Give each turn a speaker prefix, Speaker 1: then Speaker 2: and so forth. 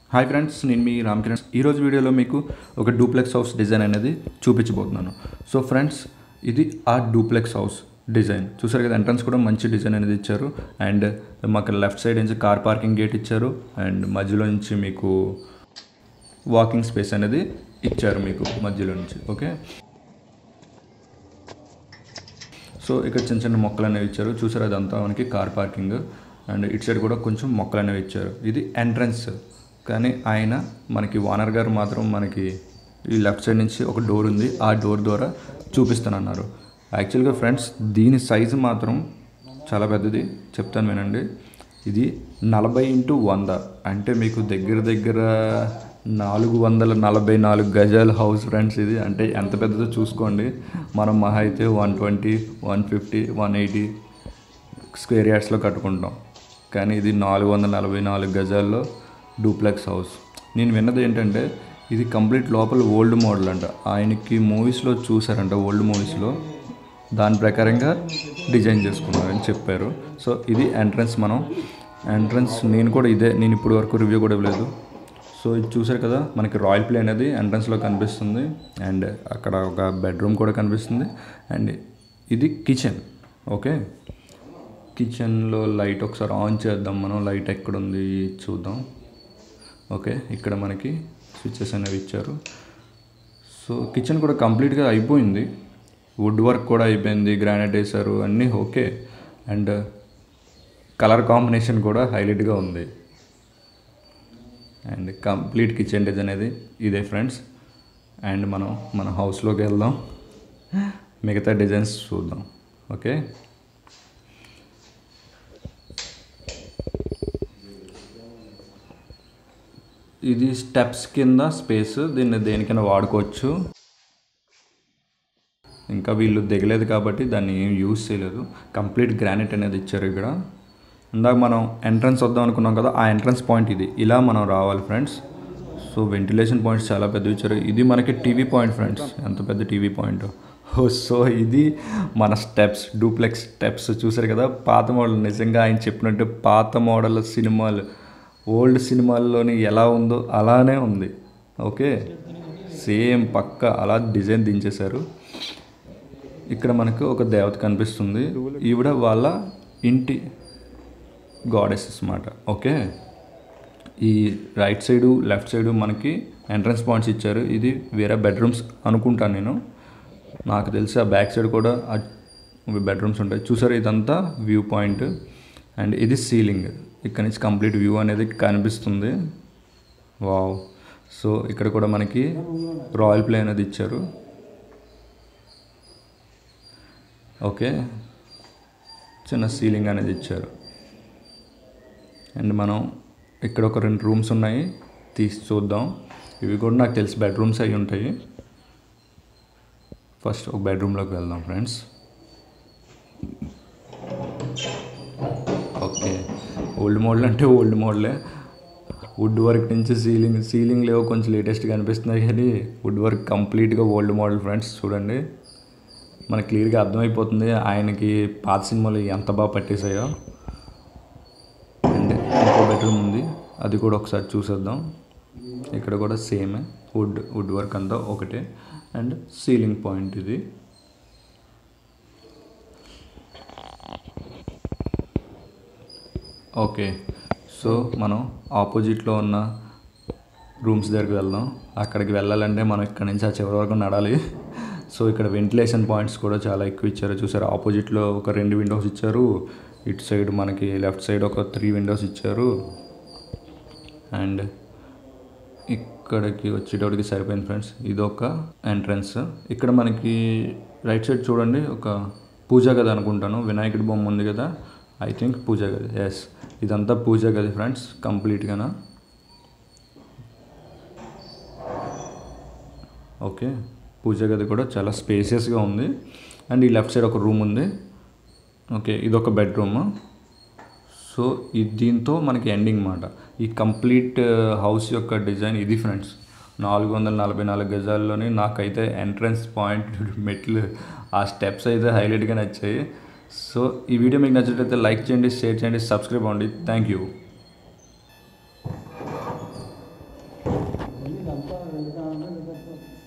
Speaker 1: hi friends నేను మీ రామ్ కిరణ్ ఈరోజు వీడియోలో మీకు ఒక డూప్లెక్స్ హౌస్ డిజైన్ అనేది చూపించబోతున్నాను సో ఫ్రెండ్స్ ఇది ఆ డూప్లెక్స్ హౌస్ డిజైన్ చూసారు కదా ఎంట్రన్స్ కూడా మంచి డిజైన్ అనేది ఇచ్చారు అండ్ మాకు లెఫ్ట్ సైడ్ నుంచి కార్ పార్కింగ్ గేట్ ఇచ్చారు అండ్ మధ్యలో నుంచి మీకు వాకింగ్ స్పేస్ అనేది ఇచ్చారు మీకు మధ్యలో నుంచి ఓకే సో ఇక్కడ చిన్న చిన్న మొక్కలు అనేవి ఇచ్చారు చూసారు అదంతా మనకి కార్ పార్కింగ్ అండ్ ఇటు సైడ్ కూడా కొంచెం మొక్కలు అనేవి ఇచ్చారు ఇది ఎంట్రన్స్ కానీ ఆయన మనకి ఓనర్ గారు మాత్రం మనకి ఈ లెఫ్ట్ సైడ్ నుంచి ఒక డోర్ ఉంది ఆ డోర్ ద్వారా చూపిస్తానన్నారు యాక్చువల్గా ఫ్రెండ్స్ దీని సైజు మాత్రం చాలా పెద్దది చెప్తాను వినండి ఇది నలభై ఇంటూ వంద అంటే మీకు దగ్గర దగ్గర నాలుగు వందల నలభై నాలుగు గజాల హౌస్ ఫ్రెండ్స్ ఇది అంటే ఎంత పెద్దదో చూసుకోండి మనం మహా అయితే one twenty one fifty one eighty square యార్డ్స్లో కట్టుకుంటాం కానీ ఇది నాలుగు వందల నలభై నాలుగు గజాల్లో డూప్లెక్స్ హౌస్ నేను విన్నది ఏంటంటే ఇది కంప్లీట్ లోపల ఓల్డ్ మోడల్ అంట ఆయనకి మూవీస్లో చూసారంట ఓల్డ్ మూవీస్లో దాని ప్రకారంగా డిజైన్ చేసుకున్నారని చెప్పారు సో ఇది ఎంట్రన్స్ మనం ఎంట్రన్స్ నేను కూడా ఇదే నేను ఇప్పటి వరకు రివ్యూ కూడా ఇవ్వలేదు సో ఇది చూసారు కదా మనకి రాయల్ ప్లే అనేది ఎంట్రన్స్లో కనిపిస్తుంది అండ్ అక్కడ ఒక బెడ్రూమ్ కూడా కనిపిస్తుంది అండ్ ఇది కిచెన్ ఓకే కిచెన్లో లైట్ ఒకసారి ఆన్ చేద్దాం మనం లైట్ ఎక్కడ ఉంది చూద్దాం ఓకే ఇక్కడ మనకి స్విచ్చెస్ అనేవి ఇచ్చారు సో కిచెన్ కూడా కంప్లీట్గా అయిపోయింది వుడ్ వర్క్ కూడా అయిపోయింది గ్రానైట్ వేశారు అన్నీ ఓకే అండ్ కలర్ కాంబినేషన్ కూడా హైలైట్గా ఉంది అండ్ కంప్లీట్ కిచెన్ డిజైన్ అనేది ఇదే ఫ్రెండ్స్ అండ్ మనం మన హౌస్లోకి వెళ్దాం మిగతా డిజైన్స్ చూద్దాం ఓకే ఇది స్టెప్స్ కింద స్పేస్ దీన్ని దేనికైనా వాడుకోవచ్చు ఇంకా వీళ్ళు దిగలేదు కాబట్టి దాన్ని ఏం యూజ్ చేయలేదు కంప్లీట్ గ్రానైట్ అనేది ఇచ్చారు ఇక్కడ ఇందాక మనం ఎంట్రన్స్ వద్దాం అనుకున్నాం కదా ఆ ఎంట్రన్స్ పాయింట్ ఇది ఇలా మనం రావాలి ఫ్రెండ్స్ సో వెంటిలేషన్ పాయింట్స్ చాలా పెద్ద ఇచ్చారు ఇది మనకి టీవీ పాయింట్ ఫ్రెండ్స్ ఎంత పెద్ద టీవీ పాయింట్ సో ఇది మన స్టెప్స్ డూప్లెక్స్ స్టెప్స్ చూసారు కదా పాత మోడల్ నిజంగా ఆయన చెప్పినట్టు పాత మోడల్ సినిమాలు ఓల్డ్ సినిమాల్లోని ఎలా ఉందో అలానే ఉంది ఓకే సేమ్ పక్క అలా డిజైన్ దించేశారు ఇక్కడ మనకు ఒక దేవత కనిపిస్తుంది ఈవిడ వాళ్ళ ఇంటి గాడెసెస్ అన్నమాట ఓకే ఈ రైట్ సైడు లెఫ్ట్ సైడు మనకి ఎంట్రన్స్ పాయింట్స్ ఇచ్చారు ఇది వేరే బెడ్రూమ్స్ అనుకుంటాను నేను నాకు తెలిసి ఆ బ్యాక్ సైడ్ కూడా బెడ్రూమ్స్ ఉంటాయి చూసారు ఇదంతా వ్యూ పాయింట్ అండ్ ఇది సీలింగ్ ఇక్కడ నుంచి కంప్లీట్ వ్యూ అనేది కనిపిస్తుంది వావ్ సో ఇక్కడ కూడా మనకి రాయల్ ప్లే అనేది ఇచ్చారు ఓకే చిన్న సీలింగ్ అనేది ఇచ్చారు అండ్ మనం ఇక్కడ ఒక రెండు రూమ్స్ ఉన్నాయి తీసి చూద్దాం ఇవి కూడా నాకు తెలిసి బెడ్రూమ్స్ అయి ఉంటాయి ఫస్ట్ ఒక బెడ్రూమ్లోకి వెళ్దాం ఫ్రెండ్స్ ఓకే ఓల్డ్ మోడల్ అంటే ఓల్డ్ మోడలే వుడ్ వర్క్ నుంచి సీలింగ్ సీలింగ్ లేవో కొంచెం లేటెస్ట్గా అనిపిస్తున్నాయి కానీ వుడ్ వర్క్ కంప్లీట్గా ఓల్డ్ మోడల్ ఫ్రెండ్స్ చూడండి మనకు క్లియర్గా అర్థమైపోతుంది ఆయనకి పాత సినిమాలు ఎంత బాగా పట్టేశాయో అండ్ ఇంకో బెడ్రూమ్ ఉంది అది కూడా ఒకసారి చూసేద్దాం ఇక్కడ కూడా సేమే వుడ్ వుడ్ వర్క్ అంతా ఒకటే అండ్ సీలింగ్ పాయింట్ ఇది ఓకే సో మనం ఆపోజిట్లో ఉన్న రూమ్స్ దగ్గరికి వెళ్దాం అక్కడికి వెళ్ళాలంటే మనం ఇక్కడ నుంచి ఆ చివరి వరకు నడాలి సో ఇక్కడ వెంటిలేషన్ పాయింట్స్ కూడా చాలా ఎక్కువ ఇచ్చారు చూసారు ఆపోజిట్లో ఒక రెండు విండోస్ ఇచ్చారు ఇటు సైడ్ మనకి లెఫ్ట్ సైడ్ ఒక త్రీ విండోస్ ఇచ్చారు అండ్ ఇక్కడికి వచ్చేటప్పటికి సరిపోయింది ఫ్రెండ్స్ ఇది ఒక ఎంట్రన్స్ ఇక్కడ మనకి రైట్ సైడ్ చూడండి ఒక పూజా గది అనుకుంటాను వినాయకుడి బొమ్మ ఉంది కదా ఐ థింక్ పూజా గది ఎస్ ఇదంతా పూజా గది ఫ్రెండ్స్ కంప్లీట్గానా ఓకే పూజ గది కూడా చాలా స్పేసియస్గా ఉంది అండ్ ఈ లెఫ్ట్ సైడ్ ఒక రూమ్ ఉంది ఓకే ఇది ఒక బెడ్రూమ్ సో ఈ దీంతో మనకి ఎండింగ్ మాట ఈ కంప్లీట్ హౌస్ యొక్క డిజైన్ ఇది ఫ్రెండ్స్ నాలుగు వందల నలభై నాలుగు గజాల్లోని నాకైతే ఎంట్రన్స్ పాయింట్ మెట్లు ఆ స్టెప్స్ అయితే హైలైట్గా నచ్చాయి సో ఈ వీడియో మీకు నచ్చినట్లయితే లైక్ చేయండి షేర్ చేయండి సబ్స్క్రైబ్ అవ్వండి థ్యాంక్ యూ
Speaker 2: ఇదంతా వెళ్తా ఉంది